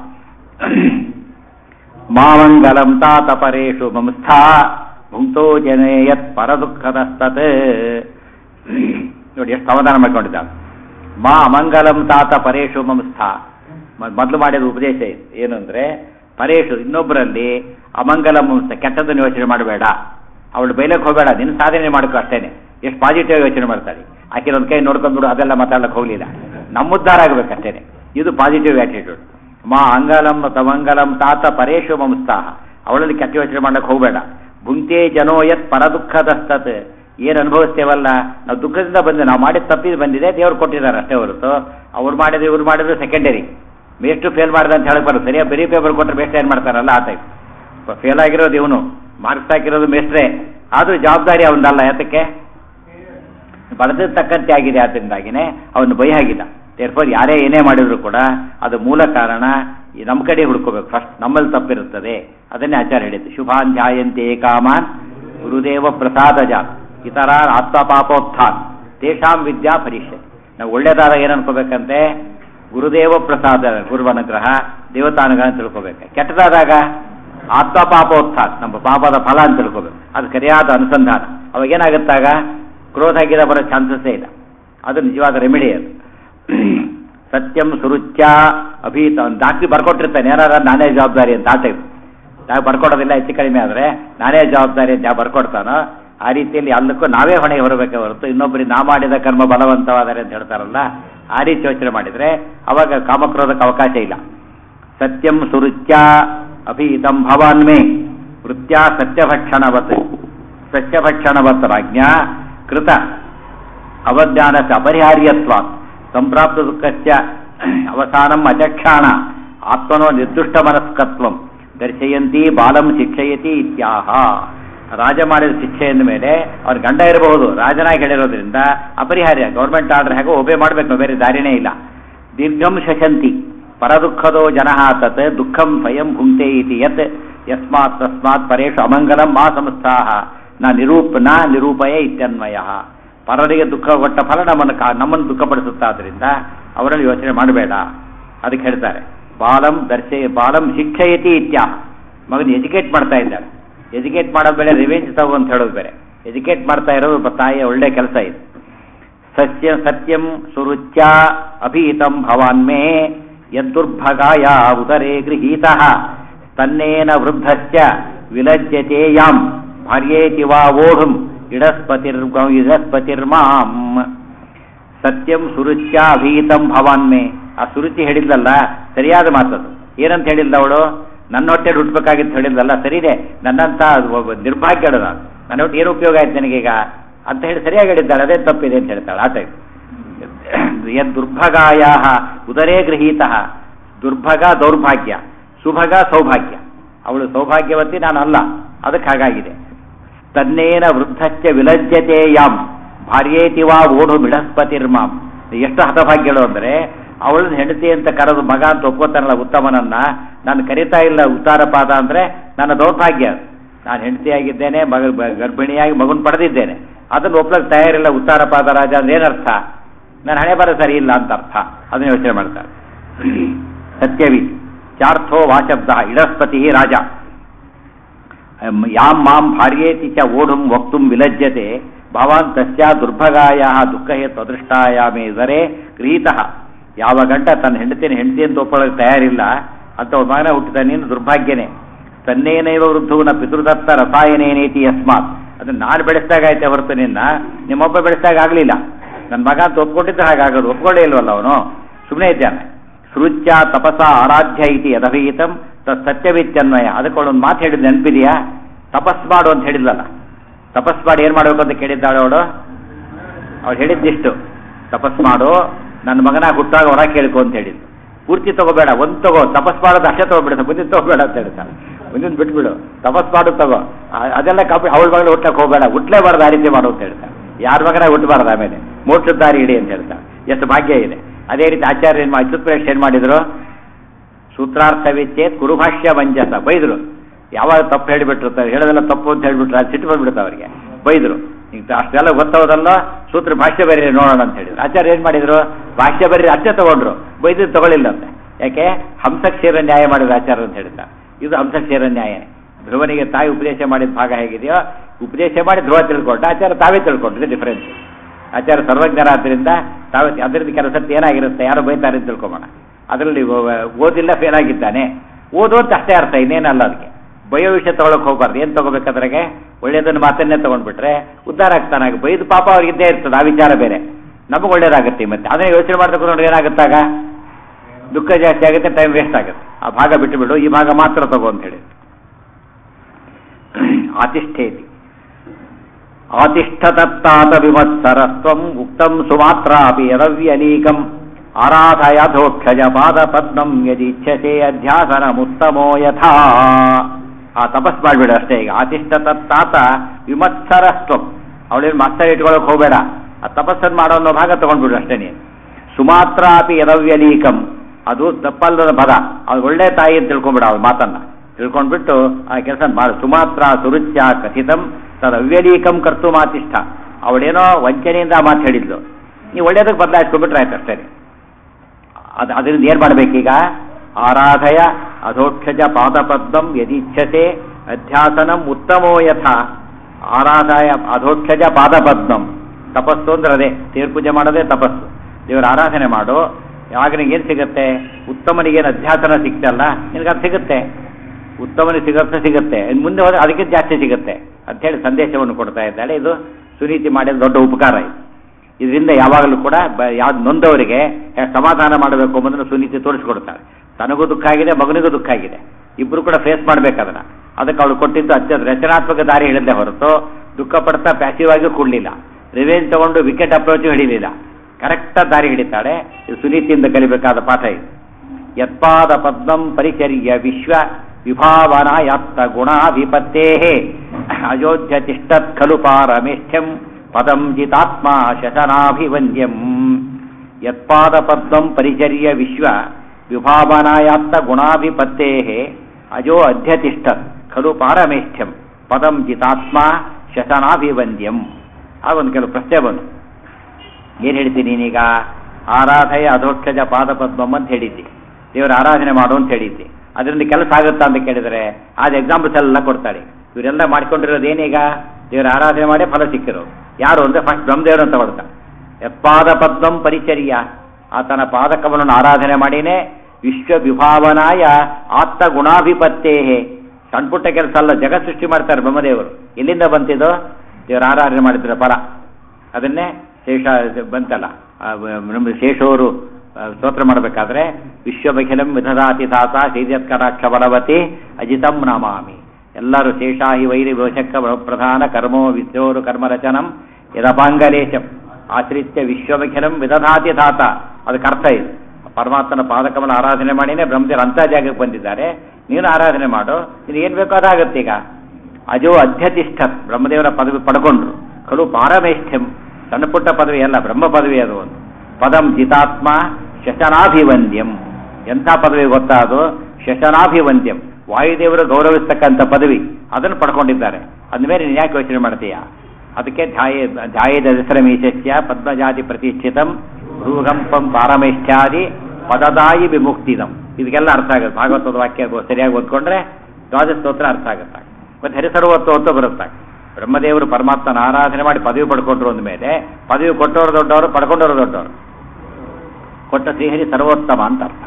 ಮಾಮಂಗಲಂ ತಾತ ಪರೇಶು ಮಂಸ್ಥಾ ಭುಂಕ್ತೋ ಜನೇಯತ್ ಪರದುಃಖದಸ್ತತ್ ನೋಡಿ ಎಷ್ಟು ಸಮಾಧಾನ ಮಾಡ್ಕೊಂಡಿದ್ದಾನೆ ಮಾ ಅಮಂಗಲಂ ತಾತ ಪರೇಶು ಮಂಸ್ಥಾ ಮೊದಲು ಮಾಡಿದ ಉಪದೇಶ ಏನು ಅಂದ್ರೆ ಪರೇಶು ಇನ್ನೊಬ್ಬರಲ್ಲಿ ಅಮಂಗಲ ಮಂಸ್ಥ ಕೆಟ್ಟದನ್ನು ಯೋಚನೆ ಮಾಡಬೇಡ ಅವಳು ಬೈಲಕ್ಕೆ ಹೋಗಬೇಡ ನಿನ್ನ ಸಾಧನೆ ಮಾಡ್ಕೊ ಅಷ್ಟೇನೆ ಎಷ್ಟು ಪಾಸಿಟಿವ್ ಯೋಚನೆ ಮಾಡ್ತಾಳೆ ಆಕೆ ಒಂದು ಕೈ ನೋಡ್ಕೊಂಡ್ಬಿಡು ಅದೆಲ್ಲ ಮಾತಾಡಕ್ಕೆ ಹೋಗ್ಲಿಲ್ಲ ನಮ್ಮ ಉದ್ಧಾರ ಆಗ್ಬೇಕಷ್ಟೇನೆ ಇದು ಪಾಸಿಟಿವ್ ಆಟಿಟ್ಯೂಡ್ ಮಾ ಅಂಗಲಂ ತಮಂಗಲಂ ತಾತ ಪರೇಶು ಮಂಸ್ಥಾಹ ಅವಳಲ್ಲಿ ಕೆಟ್ಟ ಯೋಚನೆ ಮಾಡಕ್ಕೆ ಹೋಗಬೇಡ ಭುಂಕ್ತೆ ಜನೋ ಯತ್ ಪರದುಃಖದಸ್ತತ್ ಏನು ಅನುಭವಿಸ್ತೇವಲ್ಲ ನಾವು ದುಃಖದಿಂದ ಬಂದೆ ನಾವು ಮಾಡಿದ ತಪ್ಪಿದ್ದು ಬಂದಿದೆ ದೇವ್ರು ಕೊಟ್ಟಿದ್ದಾರೆ ಅಷ್ಟೇ ಹೊರತು ಅವ್ರು ಮಾಡಿದ್ರು ಇವ್ರು ಮಾಡಿದ್ರು ಸೆಕೆಂಡರಿ ಮೇಷ್ಟು ಫೇಲ್ ಮಾಡಿದ ಅಂತ ಹೇಳಕ್ ಬರೋದು ಸರಿಯಾಗಿ ಬರೀ ಪೇಪರ್ ಕೊಟ್ಟರೆ ಬೇಸ್ಟ್ ಏನು ಮಾಡ್ತಾರಲ್ಲ ಆ ಟೈಪ್ ಫೇಲ್ ಆಗಿರೋದು ಇವನು ಮಾರ್ಕ್ಸ್ ಹಾಕಿರೋದು ಮೇಸ್ಟ್ರೇ ಆದರೂ ಜವಾಬ್ದಾರಿ ಅವನದಲ್ಲ ಯಾತಕ್ಕೆ ಬಡದ ತಕ್ಕಂತೆ ಆಗಿದೆ ಆದ್ದರಿಂದಾಗಿನೇ ಅವನು ಬೈ ಆಗಿದ್ದ ತೇರ್ಫೋರ್ ಯಾರೇ ಏನೇ ಮಾಡಿದ್ರು ಕೂಡ ಅದು ಮೂಲ ಕಾರಣ ನಮ್ಮ ಕಡೆ ಹುಡ್ಕೋಬೇಕು ಫಸ್ಟ್ ನಮ್ಮಲ್ಲಿ ತಪ್ಪಿರುತ್ತದೆ ಅದನ್ನೇ ಆಚಾರ ಹೇಳಿದ್ದು ಶುಭಾಂಧ್ಯಾಯಂತೆ ಕಾಮಾನ್ ಗುರುದೇವ ಪ್ರಸಾದ ಜಾತ್ ಇತರ ಆತ್ಮ ಪಾಪೋತ್ಥಾನ್ ತೇಷಾಂ ವಿದ್ಯಾ ಪರೀಕ್ಷೆ ನಾವು ಒಳ್ಳೇದಾದ ಏನು ಅನ್ಕೋಬೇಕಂತೆ ಗುರುದೇವ ಪ್ರಸಾದ ಗುರುವನುಗ್ರಹ ದೇವತಾನುಗ್ರಹ ಅಂತ ತಿಳ್ಕೋಬೇಕು ಕೆಟ್ಟದಾದಾಗ ಆತ್ಮ ಪಾಪೋತ್ಥಾನ್ ನಮ್ಮ ಪಾಪದ ಫಲ ಅಂತ ತಿಳ್ಕೋಬೇಕು ಅದು ಸರಿಯಾದ ಅನುಸಂಧಾನ ಅವಾಗ ಏನಾಗುತ್ತಾಗ ಕ್ರೋಧ ಗಿಡ ಬರೋ ಚಾನ್ಸಸ್ಸೇ ಇಲ್ಲ ಅದು ನಿಜವಾದ ರೆಮಿಡಿ ಅದು ಸತ್ಯಂ ಸುರುಚ್ಯ ಅಭೀತ ಡಾಕ್ಟ್ರಿ ಬರ್ಕೊಟ್ಟಿರ್ತಾನೆ ಯಾರು ನಾನೇ ಜವಾಬ್ದಾರಿ ಅಂತ ಆ ಟೈಪ್ ನಾವು ಬರ್ಕೊಡೋದಿಲ್ಲ ಹೆಚ್ಚು ಕಡಿಮೆ ಆದರೆ ನಾನೇ ಜವಾಬ್ದಾರಿ ಅಂತ ಯಾವ ಬರ್ಕೊಡ್ತಾನೋ ಆ ರೀತಿಯಲ್ಲಿ ಅಲ್ಲಕ್ಕೂ ನಾವೇ ಹೊಣೆ ಹೊರಬೇಕೆ ಹೊರತು ಇನ್ನೊಬ್ಬರಿಗೆ ನಾ ಮಾಡಿದ ಕರ್ಮ ಬಲವಂತವಾದರೆ ಅಂತ ಹೇಳ್ತಾರಲ್ಲ ಆ ರೀತಿ ಯೋಚನೆ ಮಾಡಿದ್ರೆ ಅವಾಗ ಕಾಮಕ್ರೋಧಕ್ಕೆ ಅವಕಾಶ ಇಲ್ಲ ಸತ್ಯಂ ಸುರುಚ್ಯ ಅಭೀತಂ ಭವಾನ್ಮೇ ವೃತ್ಯ ಸತ್ಯಭಕ್ಷಣವತ್ ಸತ್ಯಭಕ್ಷಣವತ್ ರಾಜ್ಞಾ ಕೃತ ಅವಜ್ಞಾನಸ ಅಪರಿಹಾರ್ಯತ್ವ ಸಂಪ್ರಾಪ್ತ ದುಃಖಸ್ಯ ಅವಸಾನಂ ಅಚಕ್ಷಾಣ ಆತ್ಮನೋ ನಿರ್ದುಷ್ಟ ಮನಸ್ಕತ್ವಂ ದರ್ಶಯಂತಿ ಬಾಲಂ ಶಿಕ್ಷಯತಿ ಇತ್ಯಾಹ ರಾಜ ಮಾಡಿದ ಶಿಕ್ಷೆ ಎಂದ ಮೇಲೆ ಅವ್ರ ಗಂಡ ಇರಬಹುದು ರಾಜನಾಗಿ ಹೇಳಿರೋದ್ರಿಂದ ಅಪರಿಹಾರ್ಯ ಗೌರ್ಮೆಂಟ್ ಆರ್ಡರ್ ಹೇಗೋ ಒಬೆ ಮಾಡಬೇಕು ಬೇರೆ ದಾರಿನೇ ಇಲ್ಲ ದೀರ್ಘಂ ಶಶಂತಿ ಪರದುಃಖದೋ ಜನಃ ತತ್ ದುಃಖಂ ಸ್ವಯಂ ಭುಂಕ್ತೆ ಇತಿ ಯತ್ ಯಸ್ಮಾತ್ ತಸ್ಮಾತ್ ಪರೇಶು ಅಮಂಗಲಂ ಮಾ ಸಂಸ್ಥಾಹ ನ ನಿರೂಪ ನ ನಿರೂಪಯ ಇತ್ಯನ್ವಯ ಪರರಿಗೆ ದುಃಖ ಕೊಟ್ಟ ಫಲ ನಮ್ಮನ್ನು ಕಾ- ನಮ್ಮನ್ನು ದುಃಖಪಡಿಸುತ್ತಾದ್ರಿಂದ ಅವರಲ್ಲಿ ಯೋಚನೆ ಮಾಡಬೇಡ ಅದಕ್ಕೆ ಹೇಳ್ತಾರೆ ಬಾಲಂ ದರ್ಶೆ ಬಾಲಂ ಶಿಕ್ಷಯತಿ ಇತ್ಯಾಹ ಮಗನ ಎಜುಕೇಟ್ ಮಾಡ್ತಾ ಇದ್ದಾರೆ ಎಜುಕೇಟ್ ಮಾಡೋದು ಬೇರೆ ರಿವೆಂಜ್ ತಗೋ ಅಂತ ಹೇಳೋದು ಬೇರೆ ಎಜುಕೇಟ್ ಮಾಡ್ತಾ ಇರೋದು ಒಬ್ಬ ತಾಯಿಯ ಒಳ್ಳೆ ಕೆಲಸ ಇದು ಸತ್ಯ ಸತ್ಯಂ ಸುರುಚ್ಯ ಅಭೀತಂ ಭವಾನ್ಮೇ ಯದ್ದುರ್ಭಗಾಯ ಉದರೇ ಗೃಹೀತಃ ತನ್ನೇನ ವೃದ್ಧಸ್ಯ ವಿಲಜ್ಯತೆ ಯಾಂ ಭಾರ್ಯೇತಿ ವಾ ವೋಢುಂ ಇಡಸ್ಪತಿರ್ ಇಡಸ್ಪತಿರ್ಮಾಂ ಸತ್ಯಂ ಸುರುಚ್ಯ ಅಭೀತಂ ಭವಾನ್ಮೇ ಆ ಸುರುಚಿ ಹೇಳಿದ್ಲಲ್ಲ ಸರಿಯಾದ ಮಾತದು ಏನಂತ ಹೇಳಿಲ್ಲ ಅವಳು ನನ್ನ ಹೊಟ್ಟೆ ಹುಟ್ಟಬೇಕಾಗಿತ್ತು ಹೇಳಿದ್ಲಲ್ಲ ಸರಿದೆ ನನ್ನಂತ ಒಬ್ಬ ನಿರ್ಭಾಗ್ಯಳು ನಾನು ನನ್ನ ಹೊಟ್ಟೆ ಏನು ಉಪಯೋಗ ಆಯ್ತು ನನಗೀಗ ಅಂತ ಹೇಳಿ ಸರಿಯಾಗಿ ಹೇಳಿದ್ದಾಳೆ ಅದೇ ತಪ್ಪಿದೆ ಅಂತ ಹೇಳ್ತಾಳೆ ಆ ಟೈಪ್ ಯದ್ ದುರ್ಭಗಾಯ ಉದರೇ ಗೃಹೀತ ದುರ್ಭಗ ದೌರ್ಭಾಗ್ಯ ಸುಭಗ ಸೌಭಾಗ್ಯ ಅವಳು ಸೌಭಾಗ್ಯವತಿ ನಾನು ಅಲ್ಲ ಅದಕ್ಕೆ ಹಾಗಾಗಿದೆ ತನ್ನೇನ ವೃದ್ಧಶ್ಚ ವಿಲಜ್ಯತೆ ಯಾಂ ಭಾರ್ಯೇತಿ ವಾ ಓಡು ಬಿಡಸ್ಪತಿರ್ಮಾಂ ಎಷ್ಟು ಹತಭಾಗ್ಯಳು ಅಂದರೆ ಅವಳನ್ನ ಹೆಂಡತಿ ಅಂತ ಕರೆದು ಮಗ ಅಂತ ಒಪ್ಕೋತಾನಲ್ಲ ಉತ್ತಮನನ್ನ ನಾನು ಕರಿತಾ ಇಲ್ಲ ಉತ್ತಾರ ಪಾದ ಅಂದ್ರೆ ನನ್ನ ದೌರ್ಭಾಗ್ಯ ಅದು. ನಾನು ಹೆಂಡತಿಯಾಗಿದ್ದೇನೆ ಮಗ ಬ- ಗರ್ಭಿಣಿಯಾಗಿ ಮಗುನ್ ಪಡೆದಿದ್ದೇನೆ ಅದನ್ನು ಒಪ್ಲಕ್ಕೆ ತಯಾರಿಲ್ಲ ಉತ್ತಾರ ಪಾದ ರಾಜ ಅಂದ್ರೆ ಏನರ್ಥ ನನ್ನ ಹಣೆ ಬರ ಸರಿ ಇಲ್ಲ ಅಂತ ಅರ್ಥ ಅದನ್ನ ಯೋಚನೆ ಮಾಡ್ತಾರೆ ಸತ್ಯವಿ ಚಾರ್ಥೋ ವಾಶಬ್ದ ಇಡಸ್ಪತಿ ರಾಜ ಅಮ್ ಯಾಂ ಮಾಂ ಭಾರ್ಯೇತಿ ಚ ಓಢುಂ ವಕ್ತುಂ ವಿಲಜ್ಯತೆ ಭವಾನ್ ತಸ್ಯಾ ದುರ್ಭಗಾಯ ದುಃಖಹೇ ತ್ವದೃಷ್ಟಾಯಾಮೇ ಇದರೆ ಗೃಹೀತಃ ಯಾವ ಗಂಟ ತನ್ನ ಹೆಂಡತಿನ ಹೆಂಡತಿ ಅಂತ ಒಪ್ಪಳಕ್ಕೆ ತಯಾರಿಲ್ಲ ಅಂತ ಒಬ್ಬ ಮಗನ ಹುಟ್ಟಿದ ನೀನು ದುರ್ಭಾಗ್ಯನೇ ತನ್ನೇನೈವ ವೃದ್ಧುನ ಪಿತೃದತ್ತ ರಸಾಯನೇನೇತಿ ಯಸ್ಮಾತ್ ಅದನ್ನ ನಾನು ಬೆಳೆಸಿದಾಗೈತೆ ಹೊರತು ನಿನ್ನ ನಿಮ್ಮೊಬ್ಬ ಬೆಳೆಸಿದಾಗ ಆಗಲಿಲ್ಲ ನನ್ನ ಮಗ ಅಂತ ಒಪ್ಕೊಂಡಿದ್ದ ಹಾಗಾಗೋದು ಒಪ್ಕೊಳ್ಳೇ ಇಲ್ವಲ್ಲ ಅವನು ಸುಮ್ಮನೆ ಇದ್ದಾನೆ ಸೃಚ್ಯ ತಪಸ ಆರಾಧ್ಯ ಇತಿ ಯದಭೀತಂ ತತ್ ಸತ್ಯವಿತ್ಯನ್ವಯ ಅದಕ್ಕೆ ಅವಳೊಂದು ಮಾತು ಹೇಳಿದ್ ನೆನಪಿದೆಯಾ ತಪಸ್ ಮಾಡು ಅಂತ ಹೇಳಿದ್ಲಲ್ಲ ತಪಸ್ ಮಾಡಿ ಏನ್ ಮಾಡ್ಬೇಕು ಅಂತ ಕೇಳಿದ್ದಾಳೆ ಅವಳು ಅವಳು ಹೇಳಿದ್ದಿಷ್ಟು ತಪಸ್ ಮಾಡು ನನ್ನ ಮಗನ ಹುಟ್ಟಾಗ ಹೊರ ಕೇಳ್ಕೊ ಅಂತ ಹೇಳಿದ್ದು ಪೂರ್ತಿ ತಗೋಬೇಡ ಒಂದ್ ತಗೋ ತಪಸ್ ಮಾಡೋದು ಅಷ್ಟೇ ತಗೋಬೇಡ ಮುಂದಿನ ತಗೋಬೇಡ ಅಂತ ಹೇಳ್ತಾನೆ ಮುಂದಿನ ಬಿಟ್ಬಿಡು ತಪಸ್ ಮಾಡು ತಗೋ ಆ- ಅದೆಲ್ಲ ಕಾಪಿ ಅವಳ ಮಗಳು ಹುಟ್ಟಕ್ಕೆ ಹೋಗಬೇಡ ಹುಟ್ಲೇಬಾರ್ದು ಆ ರೀತಿ ಮಾಡು ಅಂತ ಹೇಳ್ತಾನೆ ಯಾರ ಮಗನ ಹುಟ್ಟಬಾರ್ದು ಆಮೇಲೆ ಮೋಕ್ಷದ ದಾರಿ ಇಡಿ ಅಂತ ಹೇಳ್ತಾನೆ ಎಷ್ಟು ಭಾಗ್ಯ ಇದೆ ಅದೇ ರೀತಿ ಆಚಾರ್ಯ ಏನ್ ಮಾಡಿ ಅಚ್ಯುತ್ ಏನ್ ಮಾಡಿದ್ರು ಸೂತ್ರಾರ್ಥವಿಚ್ಛೇದ್ ಕುರುಭಾಷ್ಯ ಮಂಜಸ ಬೈದ್ರು ಯಾವಾಗ ತಪ್ಪು ಹೇಳಿಬಿಟ್ಟಿರ್ತಾರೆ ಹೇಳೋದೆಲ್ಲ ತಪ್ಪು ಅಂತ ಹೇಳ್ಬಿಟ್ರೆ ಅದು ಸಿಟ್ಟು ಬಂದ್ಬಿಡುತ್ತೆ ಅವರಿಗೆ ಬೈದ್ರು ಈಗ ಅಷ್ಟೆಲ್ಲ ಗೊತ್ತೋದಲ್ಲ ಸೂತ್ರ ಭಾಷ್ಯ ಬರೀ ನೋಡೋಣ ಅಂತ ಹೇಳಿದ್ರು ಆಚಾರ್ಯ ಏನ್ ಮಾಡಿದ್ರು ಭಾಷ್ಯ ಬರೀ ಅಷ್ಟೇ ತಗೊಂಡ್ರು ಬೈದ್ರು ತಗೊಳ್ಳಿಲ್ಲ ಅಂತೆ ಯಾಕೆ ಹಂಸಕ್ಷೀರ ನ್ಯಾಯ ಮಾಡಿದ ಆಚಾರ್ಯ ಅಂತ ಹೇಳಿದ್ದ ಇದು ಹಂಸಕ್ಷೀರ ನ್ಯಾಯನೇ ಧ್ರುವನಿಗೆ ತಾಯಿ ಉಪದೇಶ ಮಾಡಿದ ಭಾಗ ಹೇಗಿದೆಯೋ ಉಪದೇಶ ಮಾಡಿ ಧ್ರುವ ತಿಳ್ಕೊಂಡ ಆಚಾರ್ಯ ತಾವೇ ತಿಳ್ಕೊಂಡ್ರೆ ಡಿಫರೆನ್ಸ್ ಆಚಾರ್ಯ ಸರ್ವಜ್ಞರಾದ್ರಿಂದ ತಾವೇ ಅದರಿಂದ ಕೆಲಸ ಏನಾಗಿರುತ್ತೆ ಯಾರು ಬೈತಾರೆ ಅಂತ ತಿಳ್ಕೊಬೋಣ ಅದರಲ್ಲಿ ಓ- ಓದಿಲ್ಲ ಫೇಲ್ ಆಗಿದ್ದಾನೆ ಓದು ಅಂತ ಅಷ್ಟೇ ಅರ್ಥ ಇನ್ನೇನಲ್ಲ ಅದಕ್ಕೆ ಬಯೋ ವಿಷಯ ತಗೊಳಕ್ ಹೋಗ್ಬಾರ್ದು ಏನ್ ತಗೋಬೇಕಾದ್ರಾಗೆ ಒಳ್ಳೇದನ್ನ ಮಾತನ್ನೇ ತಗೊಂಡ್ಬಿಟ್ರೆ ಉದ್ಧಾರ ಆಗ್ತಾನಾಗ ಬೈದು ಪಾಪ ಅವ್ರಿಗೆ ಇದ್ದೇ ಇರ್ತದೆ ಆ ವಿಚಾರ ಬೇರೆ ನಮಗೆ ಒಳ್ಳೇದಾಗುತ್ತೆ ಮತ್ತೆ ಅದನ್ನ ಯೋಚನೆ ಮಾಡ್ತಾ ಕೂತ್ಕೊಂಡ್ರೆ ಏನಾಗುತ್ತಾಗ ದುಃಖ ಜಾಸ್ತಿ ಆಗುತ್ತೆ ಟೈಮ್ ವೇಸ್ಟ್ ಆಗುತ್ತೆ ಆ ಭಾಗ ಬಿಟ್ಟು ಬಿಡು ಈ ಭಾಗ ಮಾತ್ರ ತಗೋ ಅಂತ ಹೇಳಿ ಆತಿಷ್ಠೇತಿ ಆತಿಷ್ಠತತ್ತಾತ ವಿಮತ್ಸರಸ್ತ್ವಂ ಉಕ್ತಂ ಸುಮಾತ್ರಾಪಿ ಯದವ್ಯಲೀಕಂ ಆರಾಧಯಧೋಕ್ಷಜ ಪಾದ ಪದ್ಮಂ ಯದಿಚ್ಛತೆ ಅಧ್ಯಾಸನಮುತ್ತಮೋ ಯಥಾ ಆ ತಪಸ್ ಮಾಡ್ಬಿಡು ಅಷ್ಟೇ ಈಗ ಆತಿಷ್ಠತತ್ತಾತ ವಿಮತ್ಸರಸ್ತ್ವಂ ಅವಳೇನು ಮತ್ಸರ ಇಟ್ಕೊಳಕ್ ಹೋಗಬೇಡ ಆ ತಪಸ್ಸನ್ನು ಮಾಡೋ ಅನ್ನೋ ಭಾಗ ತಗೊಂಡ್ಬಿಡು ಅಷ್ಟೇ ನೀನು ಸುಮಾತ್ರಾಪಿ ಯದವ್ಯಲೀಕಂ ಅದು ತಪ್ಪಲ್ಲದ ಪದ ಅದು ಒಳ್ಳೆ ತಾಯಿ ಅಂತ ತಿಳ್ಕೊಂಬಿಡ ಅವ್ರ ಮಾತನ್ನ ತಿಳ್ಕೊಂಡ್ಬಿಟ್ಟು ಆ ಕೆಲಸ ಮಾಡು ಸುಮಾತ್ರ ಸುರುಚ್ಯ ಕಥಿತಂ ತದವ್ಯಲೀಕಂ ಕರ್ತು ಮಾತಿಷ್ಠ ಅವಳೇನೋ ವಂಚನೆಯಿಂದ ಆ ಮಾತು ಹೇಳಿದ್ಲು ನೀವು ಒಳ್ಳೇದಕ್ಕೆ ಬದಲಾಯಿಸ್ಕೊಂಡ್ಬಿಟ್ರೆ ಆಯ್ತು ಅಷ್ಟೇ ಅದು ಅದರಿಂದ ಏನ್ ಮಾಡ್ಬೇಕೀಗ ಆರಾಧಯ ಅಧೋಕ್ಷಜ ಪಾದಪದ್ಮಂ ಯದಿಚ್ಛತೆ ಅಧ್ಯಾಸನಂ ಉತ್ತಮೋ ಯಥ ಆರಾಧಯ ಅಧೋಕ್ಷಜ ಪಾದಪದ್ಮಂ ತಪಸ್ಸು ಅಂದ್ರೆ ಅದೇ ದೇವ್ರ ಪೂಜೆ ಮಾಡೋದೇ ತಪಸ್ಸು ದೇವರ ಆರಾಧನೆ ಮಾಡು ಯಾವಾಗ ನಿನಗೇನು ಸಿಗುತ್ತೆ ಉತ್ತಮನಿಗೇನು ಅಧ್ಯಾಸನ ಸಿಗ್ತಲ್ಲ ನಿನಗೆ ಅದು ಸಿಗುತ್ತೆ ಉತ್ತಮನಿಗೆ ಸಿಗತ್ತೆ ಸಿಗುತ್ತೆ ಇನ್ನು ಮುಂದೆ ಹೋದ್ರೆ ಅದಕ್ಕಿಂತ ಜಾಸ್ತಿ ಸಿಗುತ್ತೆ ಅಂಥೇಳಿ ಸಂದೇಶವನ್ನು ಕೊಡ್ತಾ ಇದ್ದಾಳೆ ಇದು ಸುನೀತಿ ಮಾಡಿದ ದೊಡ್ಡ ಉಪಕಾರ ಇದು ಇದರಿಂದ ಯಾವಾಗಲೂ ಕೂಡ ಯಾವ್ದು ನೊಂದವರಿಗೆ ಹೇಗೆ ಸಮಾಧಾನ ಮಾಡಬೇಕು ಎಂಬುದನ್ನು ಸುನೀತಿ ತೋರಿಸ್ಕೊಡ್ತಾಳೆ ತನಗೂ ದುಃಖ ಆಗಿದೆ ಮಗನಿಗೂ ದುಃಖ ಆಗಿದೆ ಇಬ್ರು ಕೂಡ ಫೇಸ್ ಮಾಡ್ಬೇಕು ಅದನ್ನ ಅದಕ್ಕೆ ಅವಳು ಕೊಟ್ಟಿದ್ದು ಅತ್ಯಂತ ರಚನಾತ್ಮಕ ದಾರಿ ಹೇಳಿದ್ದೆ ಹೊರತು ದುಃಖ ಪಡ್ತಾ ಪ್ಯಾಸಿವ್ ಆಗಿ ಕೊಡಲಿಲ್ಲ ರಿವೇಂಜ್ ತಗೊಂಡು ವಿಕೆಟ್ ಅಪ್ರೋಚ್ ಹಿಡಿಲಿಲ್ಲ ಕರೆಕ್ಟ್ ದಾರಿ ಹಿಡಿತಾಳೆ ಇದು ಸುನೀತಿಯಿಂದ ಕಲಿಬೇಕಾದ ಪಾಠ ಇದು ಯತ್ಪಾದ ಪದ್ಮಂ ಪರಿಚರ್ಯ ವಿಶ್ವ ವಿಭಾವನಾಯಾತ್ತ ಗುಣಾಧಿಪತ್ತೇ ಅಯೋಧ್ಯ ತಿಷ್ಟತ್ ಖಲು ಪಾರಮೇಷ್ಠ್ಯಂ ಪದಂ ಜಿತಾತ್ಮ ಶಶನಾಭಿವಂದ್ಯಂ ಯತ್ಪಾದ ಪದ್ಮಂ ಪರಿಚರ್ಯ ವಿಶ್ವ ವಿಭಾವನಾಯಾತ್ತ ಗುಣಾಧಿಪತ್ತೇ ಅಜೋ ಅಧ್ಯತಿಷ್ಠತ್ ಖಲು ಪಾರಮೇಷ್ಠ್ಯಂ ಪದಂ ಜಿತಾತ್ಮ ಶಶನಾಭಿವಂದ್ಯಂ ಆ ಒಂದು ಕೆಲವು ಪ್ರಶ್ನೆ ಬಂತು ಏನು ಹೇಳ್ತೀನಿ ನೀನೀಗ ಆರಾಧಯ ಅಧೋಕ್ಷಜ ಪಾದಪದ್ಮಂ ಅಂತ ಹೇಳಿದ್ದಿ ದೇವರ ಆರಾಧನೆ ಮಾಡು ಅಂತ ಹೇಳಿದ್ದಿ ಅದರಿಂದ ಕೆಲಸ ಆಗುತ್ತಾ ಅಂತ ಕೇಳಿದರೆ ಆದ ಎಕ್ಸಾಂಪಲ್ಸ್ ಎಲ್ಲ ಕೊಡ್ತಾರೆ ಇವರೆಲ್ಲ ಮಾಡ್ಕೊಂಡಿರೋದು ಏನೀಗ ದೇವರ ಆರಾಧನೆ ಮಾಡಿ ಫಲ ಸಿಕ್ಕಿರೋದು ಯಾರು ಅಂದ್ರೆ ಫಸ್ಟ್ ಬ್ರಹ್ಮದೇವರು ಅಂತ ಹೊಡ್ತಾ ಯತ್ಪಾದ ಪದ್ಮಂ ಪರಿಚರ್ಯ ಆತನ ಪಾದಕವನ್ನು ಆರಾಧನೆ ಮಾಡಿನೇ ವಿಶ್ವ ವಿಭಾವನಾಯ ಆತ್ತ ಗುಣಾಧಿಪತ್ತೇ ಸಣ್ಣ ಪುಟ್ಟ ಕೆಲಸ ಅಲ್ಲ ಜಗತ್ ಸೃಷ್ಟಿ ಮಾಡ್ತಾರೆ ಬ್ರಹ್ಮದೇವರು ಎಲ್ಲಿಂದ ಬಂತಿದ್ದು ದೇವರ ಆರಾಧನೆ ಮಾಡಿದ್ರೆ ಫಲ ಅದನ್ನೇ ಶೇಷ ಬಂತಲ್ಲ ನಮ್ಮ ಶೇಷವರು ಸ್ತೋತ್ರ ಮಾಡಬೇಕಾದ್ರೆ ವಿಶ್ವಮಖಿಲಂ ವಿಧದಾತಿ ದಾತ ಶ್ರೀಜತ್ಕರಾಕ್ಷ ಬಲವತಿ ಅಜಿತಂ ನಮಾಮಿ ಎಲ್ಲರೂ ಶೇಷಾಹಿ ವೈರಿ ರೋಚಕ ಪ್ರಧಾನ ಕರ್ಮೋ ವಿದ್ಯೋರು ಕರ್ಮರಚನಂ ಯದಪಾಂಗಲೇಶಂ ಆಶ್ರಿತ್ಯ ವಿಶ್ವಮಖಿಲಂ ವಿಧದಾತಿ ದಾತ ಅದಕ್ಕೆ ಅರ್ಥ ಇದೆ ಪರಮಾತ್ಮನ ಪಾದಕಮಲ ಆರಾಧನೆ ಮಾಡಿನೇ ಬ್ರಹ್ಮದೇವರು ಅಂತ ಜಾಗಕ್ಕೆ ಬಂದಿದ್ದಾರೆ ನೀನು ಆರಾಧನೆ ಮಾಡು ನೀನು ಏನು ಬೇಕೋ ಅದಾಗುತ್ತೆ ಈಗ ಅಜೋ ಅಧ್ಯತಿಷ್ಠ ಬ್ರಹ್ಮದೇವರ ಪದವಿ ಪಡ್ಕೊಂಡ್ರು ಕಲು ಪಾರಮೇಷ್ಠ್ಯಂ ಸಣ್ಣ ಪುಟ್ಟ ಪದವಿ ಅಲ್ಲ ಬ್ರಹ್ಮ ಪದವಿ ಅದು ಒಂದು ಪದಂ ಜಿತಾತ್ಮ ಶಶನಾಭಿವಂದ್ಯಂ ಎಂಥ ಪದವಿ ಗೊತ್ತಾ ಅದು ಶಶನಾಭಿವಂದ್ಯಂ ವಾಯುದೇವರು ಗೌರವಿಸ್ತಕ್ಕಂಥ ಪದವಿ ಅದನ್ನು ಪಡ್ಕೊಂಡಿದ್ದಾರೆ ಅಂದಮೇಲೆ ನೀನು ಯಾಕೆ ಯೋಚನೆ ಮಾಡ್ತೀಯ ಅದಕ್ಕೆ ಧ್ಯಾಯ ಧ್ಯಾಯದ ಹೆಸರಮೀಶಸ್ಯ ಪದ್ಮಜಾತಿ ಪ್ರತಿಷ್ಠಿತಂ ಭ್ರೂಗಂಪಂ ಪಾರಮೇಷ್ಠ್ಯಾದಿ ಪದದಾಯಿ ವಿಮುಕ್ತಿದಂ ಇದಕ್ಕೆಲ್ಲ ಅರ್ಥ ಆಗುತ್ತೆ ಭಾಗವತದ ವಾಕ್ಯ ಸರಿಯಾಗಿ ಓದ್ಕೊಂಡ್ರೆ ದ್ವಾದಶ ಸ್ತೋತ್ರ ಅರ್ಥ ಆಗುತ್ತೆ ಮತ್ತೆ ಹರಿಸರ್ವತ್ವ ಅಂತ ಬರುತ್ತೆ ಬ್ರಹ್ಮದೇವರು ಪರಮಾತ್ಮನ ಆರಾಧನೆ ಮಾಡಿ ಪದವಿ ಪಡ್ಕೊಂಡ್ರು ಅಂದಮೇಲೆ ಪದವಿ ಕೊಟ್ಟವರು ದೊಡ್ಡವರು ಪಡ್ಕೊಂಡವರು ದೊಡ್ಡವರು ಕೊಟ್ಟ ಶ್ರೀಹರಿ ಸರ್ವೋತ್ತಮ ಅಂತ ಅರ್ಥ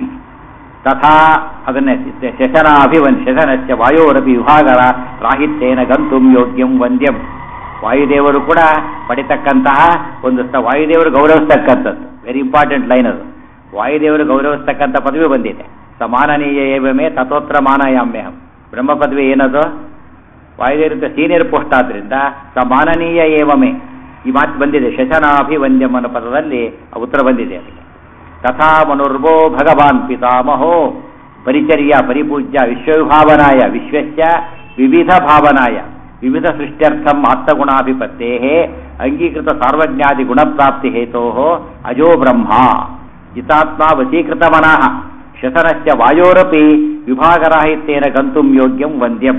ತಥಾ ಅದನ್ನೇ ಶಶನಾಭಿವನ್ ಶಶನಶ್ಚ ವಾಯೋರಪಿ ವಿಭಾಗರ ರಾಹಿತ್ಯೇನ ಗಂತುಂ ಯೋಗ್ಯಂ ವಂದ್ಯಂ ವಾಯುದೇವರು ಕೂಡ ಪಡಿತಕ್ಕಂತಹ ಒಂದು ಸ ವಾಯುದೇವರು ಗೌರವಿಸ್ತಕ್ಕಂಥದ್ದು ವೆರಿ ಇಂಪಾರ್ಟೆಂಟ್ ಲೈನ್ ಅದು ವಾಯುದೇವರು ಗೌರವಿಸ್ತಕ್ಕಂಥ ಪದವಿ ಬಂದಿದೆ ಸಮಾನನೀಯ ಏವಮೇ ತಥೋತ್ರ ಮಾನಯಾಮ್ಯಹಂ ಬ್ರಹ್ಮ ಪದವಿ ಏನದು ವಾಯುದೇವರಿಂದ ಸೀನಿಯರ್ ಪೋಸ್ಟ್ ಆದ್ರಿಂದ ಸಮಾನನೀಯ ಏವಮೇ ಈ ಮಾತು ಬಂದಿದೆ ಶಶನಾಭಿವಂದ್ಯಂ ಅನ್ನೋ ಪದದಲ್ಲಿ ಆ ಉತ್ತರ ಬಂದಿದೆ ಅದಕ್ಕೆ ತಥಾ ಮನುರ್ವೋ ಭಗವಾನ್ ಪಿತಾಮಹೋ ಪರಿಚರ್ಯ ಪರಿಪೂಜ್ಯ ವಿಶ್ವವಿಭಾವನಾಯ ವಿಶ್ವಸ್ಯ ವಿವಿಧ ಭಾವನಾಯ ವಿವಿಧ ಸೃಷ್ಟ್ಯರ್ಥಂ ಆತ್ಮಗುಣಾಧಿಪತ್ತೇ ಅಂಗೀಕೃತ ಸಾರ್ವಜ್ಞಾದಿ ಗುಣಪ್ರಾಪ್ತಿ ಹೇತೋ ಅಜೋ ಬ್ರಹ್ಮ ಜಿತಾತ್ಮ ವಶೀಕೃತ ಮನಃ ಶತನಶ್ಚ ವಾಯೋರಪಿ ವಿಭಾಗರಾಹಿತ್ಯೇನ ಗಂತುಂ ಯೋಗ್ಯಂ ವಂದ್ಯಂ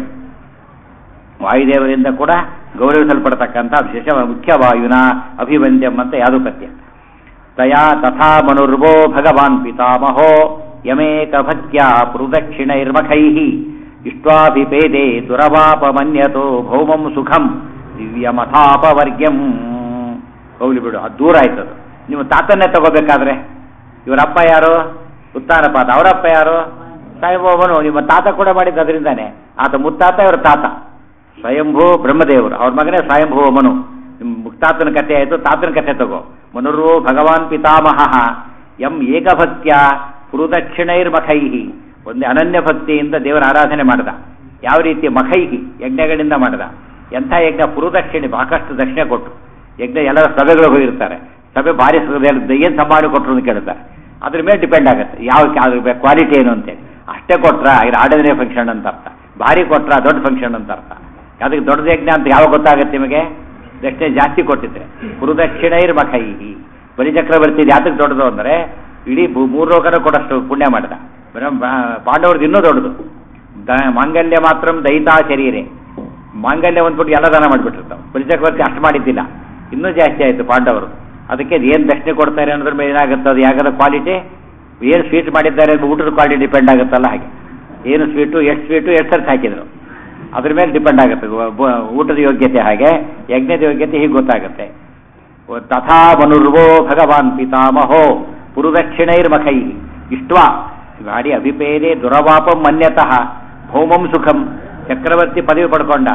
ವಾಯುದೇವರಿಂದ ಕೂಡ ಗೌರವಿಸಲ್ಪಡತಕ್ಕಂಥ ವಿಶೇಷ ಮುಖ್ಯ ವಾಯುನ ಅಭಿವಂದ್ಯಂ ಅಂತ ಯಾವುದು ಪದ್ಯ ತಯಾ ತಥಾ ಮನುರ್ವೋ ಭಗವಾನ್ ಪಿತಾಮಹೋ ಯಮೇಕ ಭಕ್ತ್ಯ ಪ್ರದಕ್ಷಿಣೈರ್ಮಖೈ ಇಷ್ಟ್ವಾಭಿಪೇದೆ ದುರವಾಪಮನ್ಯತೋ ಭೌಮಂ ಸುಖಂ ದಿವ್ಯಮಥಾಪವರ್ಗ್ಯಂ ಹೋಗ್ಲಿ ಬಿಡು ಅದು ದೂರ ಆಯ್ತದು ನೀವು ತಾತನ್ನೇ ತಗೋಬೇಕಾದ್ರೆ ಇವರಪ್ಪ ಯಾರು ಉತ್ತಾನಪಾದ ಅವರಪ್ಪ ಯಾರು ಸಾಯಿಬಾಬನು ನಿಮ್ಮ ತಾತ ಕೂಡ ಮಾಡಿದ್ದು ಅದರಿಂದಾನೆ ಆತ ಮುತ್ತಾತ ಇವರ ತಾತ ಸ್ವಯಂಭೂ ಬ್ರಹ್ಮದೇವರು ಅವ್ರ ಮಗನೇ ಸ್ವಯಂಭೂ ಮನು ನಿಮ್ಮ ಮುಕ್ತಾತನ ಕಥೆ ಆಯಿತು ತಾತನ ಕಥೆ ತಗೋ ಮನುರು ಭಗವಾನ್ ಪಿತಾಮಹ ಎಂ ಏಕಭಕ್ತ್ಯ ಪುರುದಕ್ಷಿಣೈರ್ಮಖೈಹಿ ಒಂದೇ ಅನನ್ಯ ಭಕ್ತಿಯಿಂದ ದೇವರ ಆರಾಧನೆ ಮಾಡಿದ ಯಾವ ರೀತಿ ಮಖೈಹಿ ಯಜ್ಞಗಳಿಂದ ಮಾಡಿದ ಎಂಥ ಯಜ್ಞ ಪುರುದಕ್ಷಿಣೆ ಸಾಕಷ್ಟು ದಕ್ಷಿಣೆ ಕೊಟ್ಟು ಯಜ್ಞ ಎಲ್ಲರ ಸಭೆಗಳು ಹೋಗಿರ್ತಾರೆ ಸಭೆ ಭಾರಿ ಏನು ಸಂಭಾವನೆ ಕೊಟ್ಟರು ಅಂತ ಕೇಳ್ತಾರೆ ಅದ್ರ ಮೇಲೆ ಡಿಪೆಂಡ್ ಆಗುತ್ತೆ ಯಾವ ಅದ್ರ ಕ್ವಾಲಿಟಿ ಏನು ಅಂತೇಳಿ ಅಷ್ಟೇ ಕೊಟ್ರ ಇದು ಆರ್ಡಿನರಿ ಫಂಕ್ಷನ್ ಅಂತ ಅರ್ಥ ಭಾರಿ ಕೊಟ್ರ ದೊಡ್ಡ ಫಂಕ್ಷನ್ ಅಂತ ಅರ್ಥ ಅದಕ್ಕೆ ದೊಡ್ಡ ಯಜ್ಞ ಅಂತ ಯಾವಾಗ ಗೊತ್ತಾಗುತ್ತೆ ನಿಮಗೆ ದಕ್ಷಿಣೆ ಜಾಸ್ತಿ ಕೊಟ್ಟಿದ್ರೆ ಪುರುದಕ್ಷಿಣೈರ್ ಮಖೈಹಿ ಬಲಿಚಕ್ರವರ್ತಿ ಯಾತಕ್ಕೆ ದೊಡ್ಡದು ಅಂದರೆ ಇಡೀ ಮೂರು ಲೋಕನ ಕೊಡಷ್ಟು ಪುಣ್ಯ ಮಾಡಿದ ಪಾಂಡವ್ರದ್ದು ಇನ್ನೂ ದೊಡ್ಡದು ಮಾಂಗಲ್ಯ ಮಾತ್ರ ದೈತಾ ಶರೀರೆ ಮಾಂಗಲ್ಯ ಒಂದ್ಬಿಟ್ಟು ಎಲ್ಲ ದಾನ ಮಾಡಿಬಿಟ್ಟಿರ್ತಾವೆ ಬಲಿಚಕ್ರವರ್ತಿ ಅಷ್ಟು ಮಾಡಿದ್ದಿಲ್ಲ ಇನ್ನೂ ಜಾಸ್ತಿ ಆಯಿತು ಪಾಂಡವರು ಅದಕ್ಕೆ ಏನು ದಕ್ಷಿಣೆ ಕೊಡ್ತಾರೆ ಅನ್ನೋದ್ರ ಮೇಲೆ ಏನಾಗುತ್ತೆ ಅದು ಯಾಗದ ಕ್ವಾಲಿಟಿ ಏನು ಸ್ವೀಟ್ ಮಾಡಿದ್ದಾರೆ ಊಟದ ಕ್ವಾಲಿಟಿ ಡಿಪೆಂಡ್ ಆಗುತ್ತಲ್ಲ ಹಾಗೆ ಏನು ಸ್ವೀಟು ಎಷ್ಟು ಸ್ವೀಟು ಎಷ್ಟು ಸರ್ತಿ ಹಾಕಿದ್ರು ಅದ್ರ ಮೇಲೆ ಡಿಪೆಂಡ್ ಆಗುತ್ತೆ ಊಟದ ಯೋಗ್ಯತೆ ಹಾಗೆ ಯಜ್ಞದ ಯೋಗ್ಯತೆ ಹೀಗೆ ಗೊತ್ತಾಗುತ್ತೆ ತಥಾ ಮನುರ್ವೋ ಭಗವಾನ್ ಪಿತಾಮಹೋ ಪುರುದಕ್ಷಿಣೈರ್ಮಖೈ ಇಷ್ಟ್ವಾ ಗಾಡಿ ಅಭಿಪೇದೆ ದುರವಾಪಂ ಮನ್ಯತಃ ಭೌಮಂ ಸುಖಂ ಚಕ್ರವರ್ತಿ ಪದವಿ ಪಡ್ಕೊಂಡ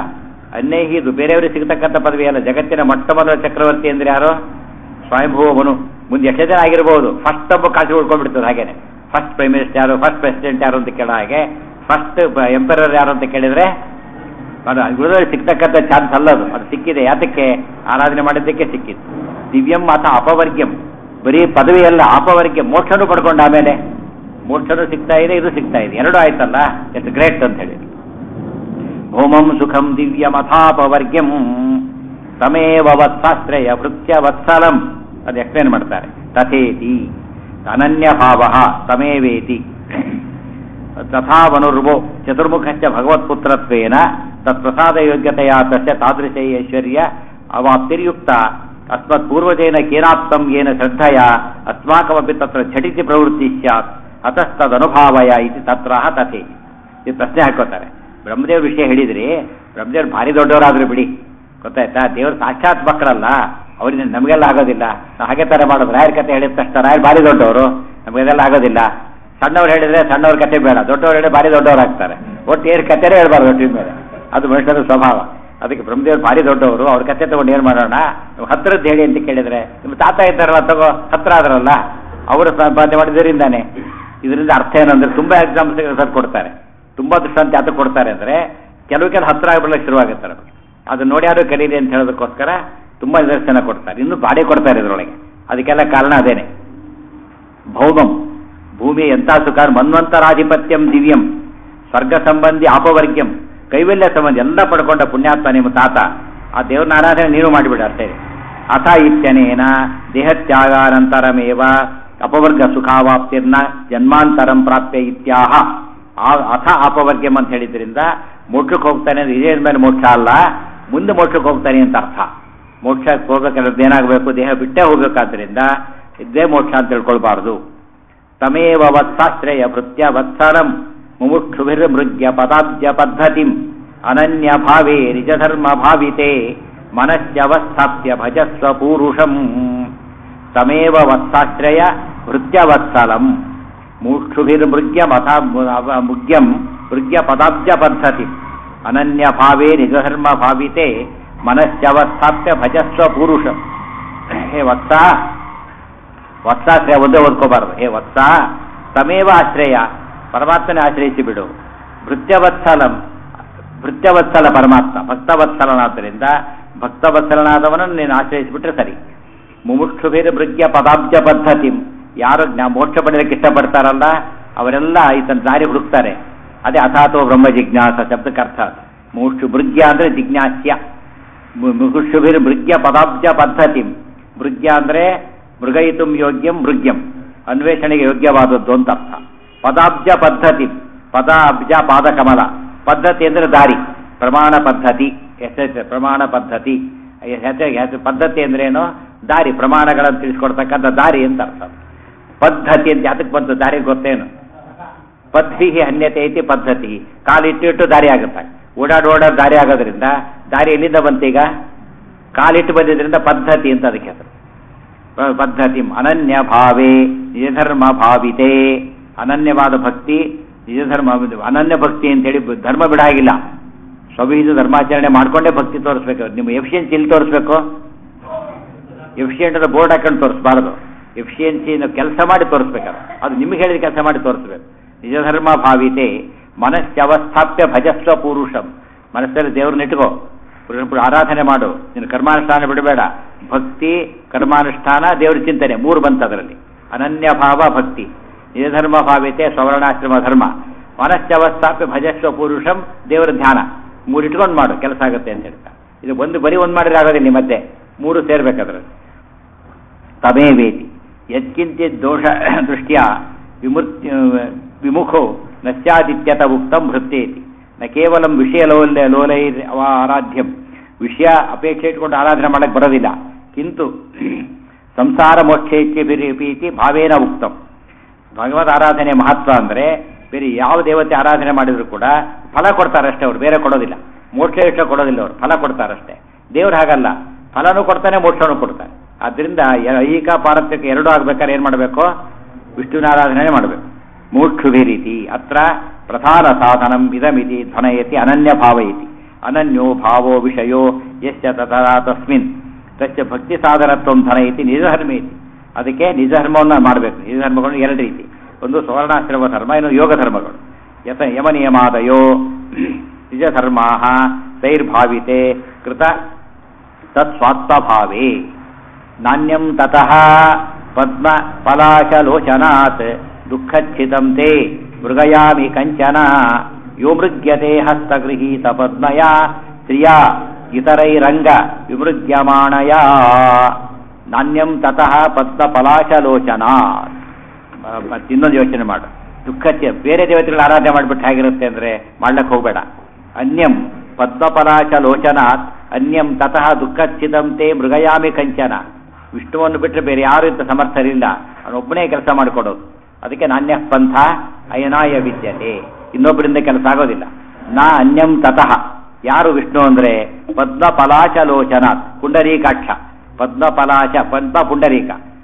ಅನ್ಯಹಿ ಇದು ಬೇರೆಯವರಿಗೆ ಸಿಗತಕ್ಕಂಥ ಪದವಿ ಅಲ್ಲ ಜಗತ್ತಿನ ಮೊಟ್ಟ ಮೊದಲ ಚಕ್ರವರ್ತಿ ಅಂದ್ರೆ ಯಾರು ಸ್ವಯಂಭೂವನು ಮುಂದೆ ಎಷ್ಟೇ ಜನ ಆಗಿರ್ಬೋದು ಫಸ್ಟ್ ಒಬ್ಬ ಕಾಸು ಉಳ್ಕೊಂಡ್ಬಿಡ್ತದೆ ಹಾಗೇನೆ ಫಸ್ಟ್ ಪ್ರೈಮ್ ಮಿನಿಸ್ಟರ್ ಯಾರು ಫಸ್ಟ್ ಪ್ರೆಸಿಡೆಂಟ್ ಯಾರು ಅಂತ ಕೇಳೋ ಹಾಗೆ ಫಸ್ಟ್ ಎಂಪರರ್ ಯಾರು ಅಂತ ಕೇಳಿದ್ರೆ ಅದು ಉಳಿದವರಿಗೆ ಸಿಗ್ತಕ್ಕಂಥ ಚಾನ್ಸ್ ಅಲ್ಲ ಅದು ಅದು ಸಿಕ್ಕಿದೆ ಯಾತಕ್ಕೆ ಆರಾಧನೆ ಮಾಡಿದ್ದಕ್ಕೆ ಸಿಕ್ಕಿದೆ ದಿವ್ಯಂ ಅಥವಾ ಅಪವರ್ಗ್ಯಂ ಬರೀ ಪದವಿ ಅಲ್ಲ ಅಪವರ್ಗ್ಯ ಮೋಕ್ಷನೂ ಪಡ್ಕೊಂಡು ಆಮೇಲೆ ಮೋಕ್ಷನೂ ಸಿಗ್ತಾ ಇದೆ ಇದು ಸಿಗ್ತಾ ಇದೆ ಎರಡು ಆಯ್ತಲ್ಲ ಎಷ್ಟು ಗ್ರೇಟ್ ಅಂತ ಹೇಳಿ ಭೌಮಂ ಸುಖಂ ದಿವ್ಯಮಥಾಪವರ್ಗ್ಯಂ ತಮೇವ ವತ್ಸಾಶ್ರಯ ಭೃತ್ಯ ವತ್ಸಲಂ ಅದು ಎಕ್ಸ್ಪ್ಲೇನ್ ಮಾಡ್ತಾರೆ ತಥೇತಿ ಅನನ್ಯ ಭಾವ ತಮೇವೇತಿ ತಥಾವನುರ್ವೋ ಚತುರ್ಮುಖಶ್ಚ ಭಗವತ್ಪುತ್ರತ್ವೇನ ತತ್ಪ್ರಸಾದ ಯೋಗ್ಯತೆಯ ತಸ್ಯ ತಾದೃಶ ಐಶ್ವರ್ಯ ಅವಾಪ್ತಿರ್ಯುಕ್ತ ಅಸ್ಮತ್ ಪೂರ್ವಜೇನ ಕೇನಾಪ್ತಂ ಏನ ಶ್ರದ್ಧಯ ಅಸ್ಮಾಕಮಪಿ ತತ್ರ ಝಟಿತಿ ಪ್ರವೃತ್ತಿ ಸ್ಯಾತ್ ಅತಸ್ತದನುಭಾವಯ ಇದು ತತ್ರ ತಥೆ ಇದು ಪ್ರಶ್ನೆ ಹಾಕೋತಾರೆ ಬ್ರಹ್ಮದೇವ್ರ ವಿಷಯ ಹೇಳಿದ್ರಿ ಬ್ರಹ್ಮದೇವ್ರು ಭಾರಿ ದೊಡ್ಡವರಾದ್ರು ಬಿಡಿ ಗೊತ್ತಾಯ್ತಾ ದೇವ್ರು ಸಾಕ್ಷಾತ್ ಮಕ್ಕಳಲ್ಲ ಅವ್ರಿಂದ ನಮಗೆಲ್ಲ ಆಗೋದಿಲ್ಲ ನಾವು ಹಾಗೆ ತರ ಮಾಡೋದು ರಾಯರ ಕತೆ ಹೇಳಿದ ತಕ್ಷಣ ರಾಯರ್ ಭಾರಿ ದೊಡ್ಡವರು ನಮಗೆಲ್ಲ ಆಗೋದಿಲ್ಲ ಸಣ್ಣವ್ರು ಹೇಳಿದ್ರೆ ಸಣ್ಣವ್ರ ಕತೆ ಬೇಡ ದೊಡ್ಡವ್ರು ಹೇಳಿದ್ರೆ ಭಾರಿ ದೊಡ್ಡವ್ರು ಆಗ್ತಾರೆ ಒಟ್ಟು ಏರ್ ಕತೆನೇ ಹೇಳ್ಬಾರ್ದು ಒಟ್ಟಿನ ಮೇಲೆ ಅದು ಮನುಷ್ಯನ ಸ್ವಭಾವ ಅದಕ್ಕೆ ಬ್ರಹ್ಮದೇವ್ರು ಭಾರಿ ದೊಡ್ಡವರು ಅವ್ರ ಕತೆ ತಗೊಂಡು ಏನ್ ಮಾಡೋಣ ನೀವು ಹತ್ತಿರದ್ದು ಹೇಳಿ ಅಂತ ಕೇಳಿದ್ರೆ ನಿಮ್ಮ ತಾತ ಇದ್ದಾರಲ್ಲ ತಗೋ ಹತ್ರ ಆದ್ರಲ್ಲ ಅವರು ಸಂಪಾದನೆ ಮಾಡಿದ್ರಿಂದಾನೆ ಇದರಿಂದ ಅರ್ಥ ಏನಂದ್ರೆ ತುಂಬಾ ಎಕ್ಸಾಂಪಲ್ಸ್ ಕೊಡ್ತಾರೆ ತುಂಬಾ ದೃಷ್ಟಾಂತ ಯಾತಕ್ಕೆ ಕೊಡ್ತಾರೆ ಅಂದ್ರೆ ಕೆಲವು ಕೆಲವು ಹತ್ರ ಆಗ್ಬಿಡಕ್ಕೆ ಶುರುವಾಗುತ್ತಾರೆ ಅದು ನೋಡಿ ಯಾರು ಕಲೀಲಿ ಅಂತ ಹೇಳೋದಕ್ಕೋಸ್ಕರ ತುಂಬಾ ನಿದರ್ಶನ ಕೊಡ್ತಾರೆ ಇನ್ನು ಬಾಡಿ ಕೊಡ್ತಾರೆ ಇದರೊಳಗೆ ಅದಕ್ಕೆಲ್ಲ ಕಾರಣ ಅದೇನೆ ಭೌಮಂ ಭೂಮಿ ಎಂಥ ಸುಖ ಮನ್ವಂತರಾಧಿಪತ್ಯಂ ದಿವ್ಯಂ ಸ್ವರ್ಗ ಸಂಬಂಧಿ ಅಪವರ್ಗ್ಯಂ ಕೈವಲ್ಯ ಸಂಬಂಧಿ ಎಲ್ಲ ಪಡ್ಕೊಂಡ ಪುಣ್ಯಾತ್ಮ ನಿಮ್ಮ ತಾತ ಆ ದೇವ್ರನ್ನ ಆರಾಧನೆ ನೀವು ಮಾಡಿಬಿಡಿ ಅಷ್ಟೇ ಅಥ ಇತ್ಯನೇನ ದೇಹತ್ಯಾಗಾನಂತರಮೇವ ಅಪವರ್ಗ ಸುಖಾವಾಪ್ತಿರ್ನ ಜನ್ಮಾಂತರಂ ಪ್ರಾಪ್ಯ ಇತ್ಯಾಹ ಆ- ಅಥ ಅಪವರ್ಗ್ಯಂ ಅಂತ ಹೇಳಿದ್ರಿಂದ ಮೋಕ್ಷಕ್ಕೆ ಹೋಗ್ತಾನೆ ಅಂದ್ರೆ ಇದೇ ಮೇಲೆ ಮೋಕ್ಷ ಅಲ್ಲ ಮುಂದೆ ಮೋಕ್ಷಕ್ಕೆ ಹೋಗ್ತಾನೆ ಅಂತ ಅರ್ಥ ಮೋಕ್ಷಕ್ಕೆ ಹೋಗ್ಬೇಕಾದ್ರೆ ಏನಾಗಬೇಕು ದೇಹ ಬಿಟ್ಟೇ ಹೋಗ್ಬೇಕಾದ್ರಿಂದ ಇದೇ ಮೋಕ್ಷ ಅಂತ ತಿಳ್ಕೊಳ್ಬಾರ್ದು ತಮೇವ ವತ್ಸಾಶ್ರಯ ಭೃತ್ಯ ವತ್ಸರಂ ಮುಮುಕ್ಷುಭಿರ್ಮೃಗ್ಯ ಪದಾಬ್ಜ ಪದ್ಧತಿಂ ಅನನ್ಯ ಭಾವೇ ನಿಜಧರ್ಮ ಭಾವಿತೆ ಮನಸ್ಯವಸ್ಥಾಪ್ಯ ಭಜಸ್ವ ಪೂರುಷಂ ತಮೇವ ವತ್ಸಾಶ್ರಯ ಭೃತ್ಯ ವತ್ಸಲಂ ಮೂಕ್ಷುಭಿರ್ಮೃಗ್ಯ ಮಥ ಮುಗ್ಯಂ ಮೃಗ್ಯ ಪದಾಬ್ಜ ಪದ್ಧತಿ ಅನನ್ಯ ಭಾವೇ ನಿಜಧರ್ಮ ಭಾವಿತೆ ಮನಸ್ಯವಸ್ಥಾಪ್ಯ ಭಜಸ್ವ ಪೂರುಷಂ ಹೇ ವತ್ಸ ವತ್ಸಾಶ್ರಯ ಒಂದೇ ಓದ್ಕೋಬಾರ್ದು ಹೇ ವತ್ಸ ತಮೇವ ಆಶ್ರಯ ಪರಮಾತ್ಮನೇ ಆಶ್ರಯಿಸಿ ಬಿಡು ಭೃತ್ಯವತ್ಸಲಂ ಭೃತ್ಯವತ್ಸಲ ಪರಮಾತ್ಮ ಭಕ್ತವತ್ಸಲನಾದ್ದರಿಂದ ಭಕ್ತವತ್ಸಲನಾದವನನ್ನು ನೀನು ಆಶ್ರಯಿಸಿಬಿಟ್ರೆ ಸರಿ ಮುಮುಕ್ಷುಭಿರ ಭೃಗ್ಯ ಪದಾಬ್ಜ ಪದ್ಧತಿ ಯಾರು ಜ್ಞಾ ಮೋಕ್ಷ ಪಡೆಯಲಿಕ್ಕೆ ಇಷ್ಟಪಡ್ತಾರಲ್ಲ ಅವರೆಲ್ಲ ಈತನ ದಾರಿ ಹುಡುಕ್ತಾರೆ ಅದೇ ಅಥಾತೋ ಬ್ರಹ್ಮ ಜಿಜ್ಞಾಸ ಶಬ್ದಕ್ಕೆ ಅರ್ಥ ಮುಮುಕ್ಷು ಭೃಗ್ಯ ಅಂದ್ರೆ ಜಿಜ್ಞಾಸ್ಯ ಮುಗುಷುಭಿರ್ ಭೃಗ್ಯ ಪದಾಬ್ಜ ಪದ್ಧತಿ ಭೃಗ್ಯ ಅಂದ್ರೆ ಮೃಗಯಿತು ಯೋಗ್ಯಂ ಮೃಗ್ಯಂ ಅನ್ವೇಷಣೆಗೆ ಯೋಗ್ಯವಾದದ್ದು ಅಂತ ಅರ್ಥ ಪದಾಬ್ಜ ಪದ್ಧತಿ ಪದ ಅಬ್ಜ ಪಾದಕಮಲ ಪದ್ಧತಿ ಅಂದ್ರೆ ದಾರಿ ಪ್ರಮಾಣ ಪದ್ಧತಿ ಎಷ್ಟೈತೆ ಪ್ರಮಾಣ ಪದ್ಧತಿ ಹೆಸರಿಗೆ ಹೆಸರು ಪದ್ಧತಿ ಅಂದ್ರೆ ಏನು ದಾರಿ ಪ್ರಮಾಣಗಳನ್ನು ತಿಳಿಸ್ಕೊಡ್ತಕ್ಕಂಥ ದಾರಿ ಅಂತ ಅರ್ಥ ಪದ್ಧತಿ ಅಂತ ಅದಕ್ಕೆ ಬಂತು ದಾರಿ ಗೊತ್ತೇನು ಪದ್ಧಿ ಅನ್ಯತೆ ಐತಿ ಪದ್ಧತಿ ಕಾಲಿಟ್ಟು ಇಟ್ಟು ದಾರಿ ಆಗುತ್ತೆ ಓಡಾಡ್ ಓಡಾಡ್ ದಾರಿ ಆಗೋದ್ರಿಂದ ದಾರಿ ಎಲ್ಲಿಂದ ಬಂತೀಗ ಕಾಲಿಟ್ಟು ಬಂದಿದ್ರಿಂದ ಪದ್ಧತಿ ಅಂತ ಅದಕ್ಕೆ ಹೆಸರು ಪ- ಪದ್ಧತಿ ಅನನ್ಯ ಭಾವೇ ನಿಜಧರ್ಮ ಭಾವಿತೆ ಅನನ್ಯವಾದ ಭಕ್ತಿ ನಿಜಧರ್ಮ ಅನನ್ಯ ಭಕ್ತಿ ಅಂತ ಹೇಳಿ ಧರ್ಮ ಬಿಡಾಗಿಲ್ಲ ಸ್ವವಿಹಿತ ಧರ್ಮಾಚರಣೆ ಮಾಡ್ಕೊಂಡೇ ಭಕ್ತಿ ತೋರಿಸ್ಬೇಕು ನಿಮ್ಮ ಎಫಿಷಿಯನ್ಸಿ ಎಲ್ಲಿ ತೋರಿಸ್ಬೇಕು ಎಫಿಷಿಯೆಂಟ್ ಬೋರ್ಡ್ ಹಾಕೊಂಡು ತೋರಿಸಬಾರದು ಎಫಿಷಿಯನ್ಸಿ ಕೆಲಸ ಮಾಡಿ ತೋರಿಸ್ಬೇಕಾದ್ರೆ ಅದು ನಿಮಗೆ ಹೇಳಿದ ಕೆಲಸ ಮಾಡಿ ತೋರಿಸ್ಬೇಕು ನಿಜಧರ್ಮ ಭಾವಿತೆ ಮನಸ್ಸವಸ್ಥಾಪ್ಯ ಭಜಸ್ವ ಪುರುಷಂ ಮನಸ್ಸಲ್ಲಿ ದೇವ್ರನ್ನ ಇಟ್ಕೋ ಪುರುಷ ಆರಾಧನೆ ಮಾಡು ನೀನು ಕರ್ಮಾನುಷ್ಠಾನ ಬಿಡಬೇಡ ಭಕ್ತಿ ಕರ್ಮಾನುಷ್ಠಾನ ದೇವ್ರ ಚಿಂತನೆ ಮೂರು ಬಂತು ಅದರಲ್ಲಿ ಅನನ್ಯ ಭಾವ ಭಕ್ತಿ ನಿಜಧರ್ಮ ಭಾವಿತೆ ಸ್ವರ್ಣಾಶ್ರಮ ಧರ್ಮ ಮನಸ್ಸವಸ್ಥಾಪ್ಯ ಭಜಸ್ವ ಪುರುಷಂ ದೇವರ ಧ್ಯಾನ ಮೂರು ಇಟ್ಕೊಂಡು ಮಾಡು ಕೆಲಸ ಆಗುತ್ತೆ ಅಂತ ಹೇಳ್ತಾ ಇದು ಒಂದು ಬರೀ ಒಂದು ಮಾಡಿದ್ರೆ ಆಗೋದಿಲ್ಲ ಈ ಮಧ್ಯೆ ಮೂರು ಸೇರ್ಬೇಕಾದ್ರಲ್ಲಿ ತಮೇವೇತಿ ಯತ್ಕಿಂಚಿತ್ ದೋಷ ದೃಷ್ಟ್ಯಾ ವಿಮೂರ್ತಿ ವಿಮುಖೋ ನಶ್ಯಾದಿತ್ಯತ ಉಕ್ತಂ ಭೃತ್ಯೇತಿ ನ ಕೇವಲಂ ವಿಷಯ ಲೋಲ್ಯ ಲೋಲೈರ್ ಅವ ಆರಾಧ್ಯಂ ವಿಷಯ ಅಪೇಕ್ಷೆ ಇಟ್ಕೊಂಡು ಆರಾಧನೆ ಮಾಡಕ್ಕೆ ಬರೋದಿಲ್ಲ ಕಿಂತು ಸಂಸಾರ ಮೋಕ್ಷೇಚ್ಛೆ ಭಾವೇನ ಉಕ್ತಂ ಭಗವದ್ ಆರಾಧನೆ ಮಹತ್ವ ಅಂದ್ರೆ ಬೇರೆ ಯಾವ ದೇವತೆ ಆರಾಧನೆ ಮಾಡಿದ್ರು ಕೂಡ ಫಲ ಕೊಡ್ತಾರಷ್ಟೇ ಅವ್ರು ಬೇರೆ ಕೊಡೋದಿಲ್ಲ ಮೋಕ್ಷ ಇಷ್ಟ ಕೊಡೋದಿಲ್ಲ ಅವರು ಫಲ ಕೊಡ್ತಾರಷ್ಟೇ ದೇವ್ರು ಹಾಗಲ್ಲ ಫಲನೂ ಕೊಡ್ತಾನೆ ಮೋಕ್ಷನೂ ಕೊಡ್ತಾನೆ ಆದ್ರಿಂದ ಯ- ಐಹಿಕ ಪಾರತ್ಯಕ ಎರಡೂ ಆಗ್ಬೇಕಾದ್ರೆ ಏನ್ ಮಾಡಬೇಕು ವಿಷ್ಣುವಿನ ಆರಾಧನೆ ಮಾಡಬೇಕು ಮೋಕ್ಷುಭಿ ರೀತಿ ಅತ್ರ ಪ್ರಧಾನ ಸಾಧನಂ ಇದಮಿತಿ ಧ್ವನಯತಿ ಅನನ್ಯ ಭಾವಯತಿ ಅನನ್ಯೋ ಭಾವೋ ವಿಷಯೋ ಯಶ್ಚ ತಥಾ ತಸ್ಮಿನ್ ತಸ್ಯ ಭಕ್ತಿ ಸಾಧನತ್ವಂ ಧನ ಇತಿ ನಿಜಧರ್ಮ ಇತಿ ಅದಕ್ಕೆ ನಿಜಧರ್ಮವನ್ನು ಮಾಡಬೇಕು ನಿಜಧರ್ಮಗಳು ಎರಡು ರೀತಿ ಒಂದು ಸುವರ್ಣಾಶ್ರಮ ಧರ್ಮ ಇನ್ನು ಯೋಗ ಧರ್ಮಗಳು ಯಥ ಯಮನಿಯಮಾದಯೋ ನಿಜಧರ್ಮಾ ತೈರ್ಭಾವಿತೆ ಕೃತ ತತ್ಸ್ವಾತ್ಮಭಾವೇ ನಾಣ್ಯಂ ತತಃ ಪದ್ಮ ಫಲಾಶಲೋಚನಾತ್ ದುಃಖಚ್ಛಿತಂ ತೇ ಮೃಗಯಾಮಿ ಕಂಚನ ಯೋ ಮೃಗ್ಯತೆ ಹಸ್ತಗೃಹೀತ ಪದ್ಮಯ ಸ್ತ್ರಿಯ ಇತರೈರಂಗ ವಿಮೃಗ್ಯಮಾಣಯ ನಾಣ್ಯಂ ತತಃ ಪದ್ಮ ಫಲಾಶಲೋಚನಾತ್ ಮತ್ತೆ ಇನ್ನೊಂದು ಯೋಚನೆ ಮಾಡು ದುಃಖಕ್ಕೆ ಬೇರೆ ದೇವತೆಗಳ ಆರಾಧನೆ ಮಾಡಿಬಿಟ್ಟು ಹೇಗಿರುತ್ತೆ ಅಂದ್ರೆ ಮಾಡ್ಲಕ್ಕೆ ಹೋಗಬೇಡ ಅನ್ಯಂ ಪದ್ಮಫಲಾಚ ಲೋಚನಾತ್ ಅನ್ಯಂ ತತಃ ದುಃಖಚ್ಛಿದಂತೆ ಮೃಗಯಾಮಿ ಕಂಚನ ವಿಷ್ಣುವನ್ನು ಬಿಟ್ಟರೆ ಬೇರೆ ಯಾರು ಇಂಥ ಸಮರ್ಥರಿಲ್ಲ ಅವನೊಬ್ಬನೇ ಕೆಲಸ ಮಾಡಿಕೊಡೋದು ಅದಕ್ಕೆ ನಾಣ್ಯ ಪಂಥ ಅಯನಾಯ ವಿದ್ಯತೆ ಇನ್ನೊಬ್ಬರಿಂದ ಕೆಲಸ ಆಗೋದಿಲ್ಲ ನಾ ಅನ್ಯಂ ತತಃ ಯಾರು ವಿಷ್ಣು ಅಂದ್ರೆ ಪದ್ಮ ಫಲಾಚ ಲೋಚನಾತ್ ಪುಂಡರೀಕಾಕ್ಷ ಪದ್ಮ ಫಲಾಚ ಪದ್ಮ ಪುಂಡರೀಕ